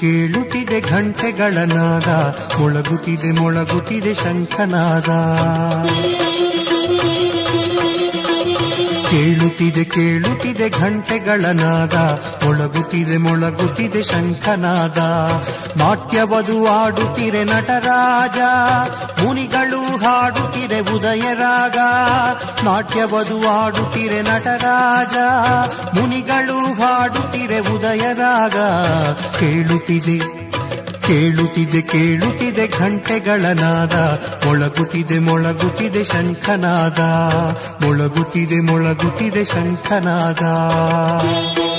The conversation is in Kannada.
ಕೇಳುತ್ತಿದೆ ಘಂಟೆಗಳ ನಾದ ಮೊಳಗುತ್ತಿದೆ ಮೊಳಗುತ್ತಿದೆ ಶಂಖನಾದ ಕೇಳುತ್ತಿದೆ ಕೇಳುತ್ತಿದೆ ಘಂಟೆಗಳ ನಾದ ಮೊಳಗುತ್ತಿದೆ ಮೊಳಗುತ್ತಿದೆ ಶಂಖನಾದ ನಾಟ್ಯವದು ಆಡುತ್ತಿರೆ ನಟರಾಜ ಮುನಿಗಳು ಹಾಡುತ್ತಿರೆ ಉದಯರಾಗ ನಾಟ್ಯವದು ಆಡುತ್ತಿರೆ ನಟರಾಜ ಮುನಿಗಳು ಹಾಡುತ್ತಿರೆ ಉದಯರಾಗ ಕೇಳುತ್ತಿದೆ ಕೇಳುತ್ತಿದೆ ಕೇಳುತ್ತಿದೆ ಘಂಟೆಗಳ ನಾದ ಮೊಳಗುತ್ತಿದೆ ಮೊಳಗುತ್ತಿದೆ ಶಂಖನಾದ ಮೊಳಗುತ್ತಿದೆ ಮೊಳಗುತ್ತಿದೆ ಶಂಖನಾದ